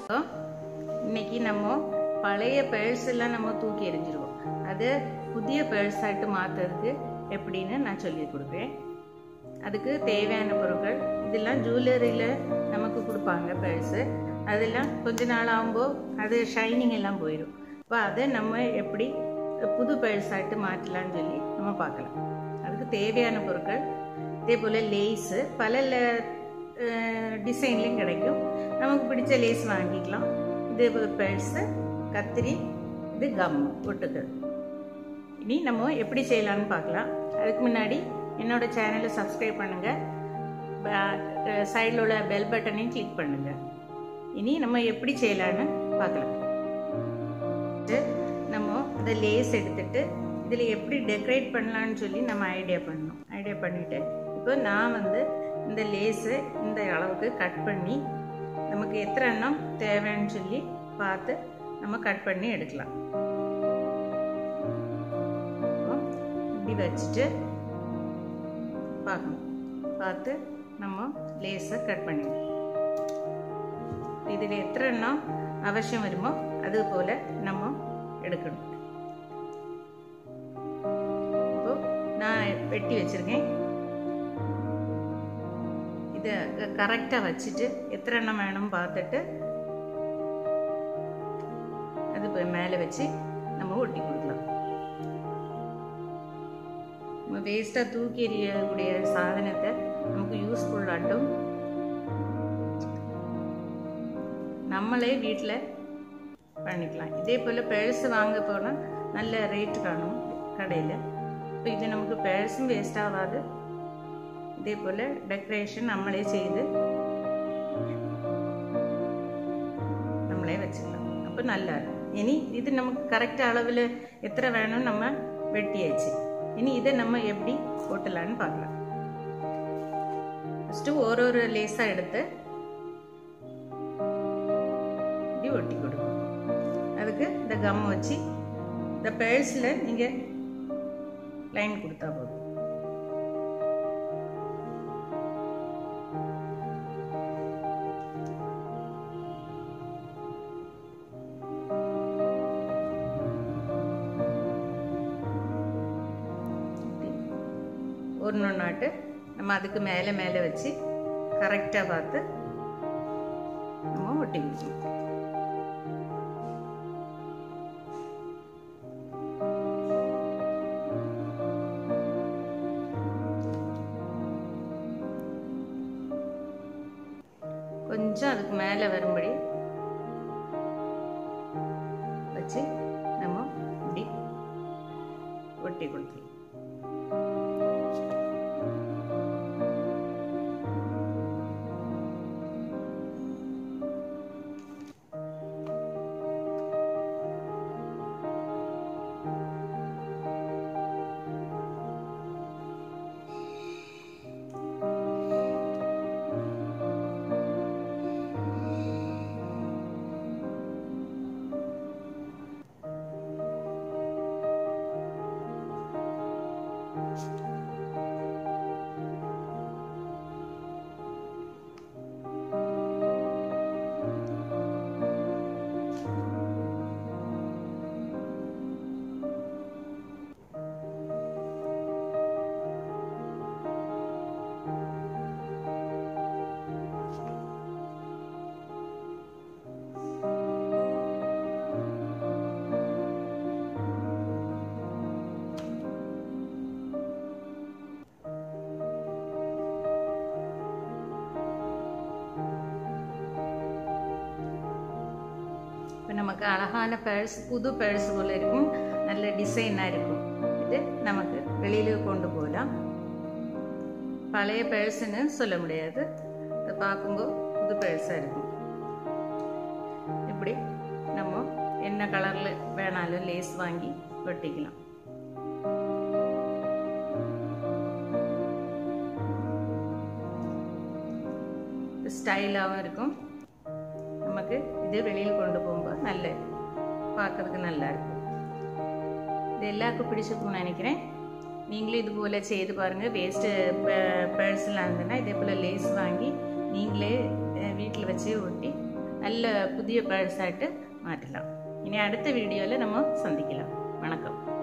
இன்னைக்கு நம்ம பழைய பேர்ஸ் எல்லாம் நம்ம தூக்கி எறிஞ்சிருவோம் அதை புதிய பேர்ஸ் ஆയിട്ട് மாற்றுறதுக்கு எப்படின்னு நான் சொல்லி கொடுக்குறேன் அதுக்கு தேவையான பொருட்கள் இதெல்லாம் ஜுவல்லரியில் நமக்கு கொடுப்பாங்க பேர்ஸு அதெல்லாம் கொஞ்ச நாள் ஆகும்போது அது ஷைனிங் எல்லாம் போயிடும் இப்போ அதை நம்ம எப்படி புது பேர்ஸ் ஆയിട്ട് மாற்றலாம்னு சொல்லி நம்ம பார்க்கலாம் அதுக்கு தேவையான பொருட்கள் இதே போல் லேஸு பல டிசைன்லேயும் கிடைக்கும் நமக்கு பிடிச்ச லேஸ் வாங்கிக்கலாம் இது பேர்ஸு கத்திரி இது கம் ஒட்டுக்கள் இனி நம்ம எப்படி செய்யலாம்னு பார்க்கலாம் அதுக்கு முன்னாடி என்னோட சேனலை சப்ஸ்கிரைப் பண்ணுங்கள் சைடில் உள்ள பெல் பட்டனையும் கிளிக் பண்ணுங்கள் இனி நம்ம எப்படி செய்யலான்னு பார்க்கலாம் நம்ம இந்த லேஸ் எடுத்துட்டு இதில் எப்படி டெக்கரேட் பண்ணலான்னு சொல்லி நம்ம ஐடியா பண்ணணும் ஐடியா பண்ணிவிட்டு இப்போ நான் வந்து இந்த லேஸை இந்த அளவுக்கு கட் பண்ணி நமக்கு எத்தனை எண்ணம் தேவைன்னு சொல்லி பார்த்து நம்ம கட் பண்ணி எடுக்கலாம் இப்படி வச்சுட்டு பார்க்கணும் பார்த்து நம்ம லேஸை கட் பண்ணிடணும் இதில் எத்தனை எண்ணம் அவசியம் வருமோ அது போல் நம்ம எடுக்கணும் இப்போ நான் வெட்டி வச்சுருக்கேன் இதை கரெக்டாக வச்சுட்டு எத்தனை எண்ணம் வேணும் பார்த்துட்டு அது இப்போ மேலே வச்சு நம்ம ஒட்டி கொடுக்கலாம் நம்ம வேஸ்ட்டாக தூக்கி எறியக்கூடிய சாதனத்தை நமக்கு யூஸ்ஃபுல்லாட்டும் நம்மளே வீட்டில் பண்ணிக்கலாம் இதே போல் பேர்ஸ் வாங்க போனால் நல்ல ரேட் காணும் கடையில் இப்போ இது நமக்கு பேர்ஸும் வேஸ்ட் ஆகாது இதே போல் டெக்கரேஷன் நம்மளே செய்து நம்மளே வச்சுக்கலாம் அப்போ நல்லா இருக்கும் இனி இது நமக்கு கரெக்ட் அளவில் எத்தனை வேணும் நம்ம வெட்டியாச்சு இனி இதை நம்ம எப்படி ஓட்டலான்னு பார்க்கலாம் ஃபஸ்ட்டு ஒரு ஒரு லேஸாக எடுத்து இப்படி ஒட்டி கொடுக்கும் அதுக்கு இந்த கம் வச்சு இந்த பேர்ஸில் நீங்கள் லைன் கொடுத்தா போதும் ஒன்று ஒன்றாட்டு நம்ம அதுக்கு மேலே மேலே வச்சு கரெக்டாக பார்த்து நம்ம ஒட்டி கொடுக்கணும் கொஞ்சம் அதுக்கு மேலே வரும்படி வச்சு நம்ம இப்படி ஒட்டி கொடுத்துக்கலாம் இப்போ நமக்கு அழகான பேர்ஸ் புது பேர்ஸ் போல் இருக்கும் நல்ல டிசைனாக இருக்கும் இது நமக்கு வெளியில் கொண்டு போகலாம் பழைய பேர்ஸ்ன்னு சொல்ல முடியாது இதை பார்க்கும்போது புது பேர்ஸாக இருக்கும் இப்படி நம்ம என்ன கலரில் வேணாலும் லேஸ் வாங்கி ஒட்டிக்கலாம் ஸ்டைலாகவும் இருக்கும் நமக்கு இது வெளியில் கொண்டு போகும்போது நல்ல பார்க்கறதுக்கு நல்லா இருக்கும் இது எல்லாருக்கும் பிடிச்சிருக்கும்னு நினைக்கிறேன் நீங்களும் இது போல் செய்து பாருங்கள் வேஸ்ட்டு பேர்ஸ்லாம் இருந்ததுன்னா இதே போல் லேஸ் வாங்கி நீங்களே வீட்டில் வச்சு ஒட்டி நல்ல புதிய பேர்ஸாയിട്ട് மாற்றலாம் இனி அடுத்த வீடியோவில் நம்ம சந்திக்கலாம் வணக்கம்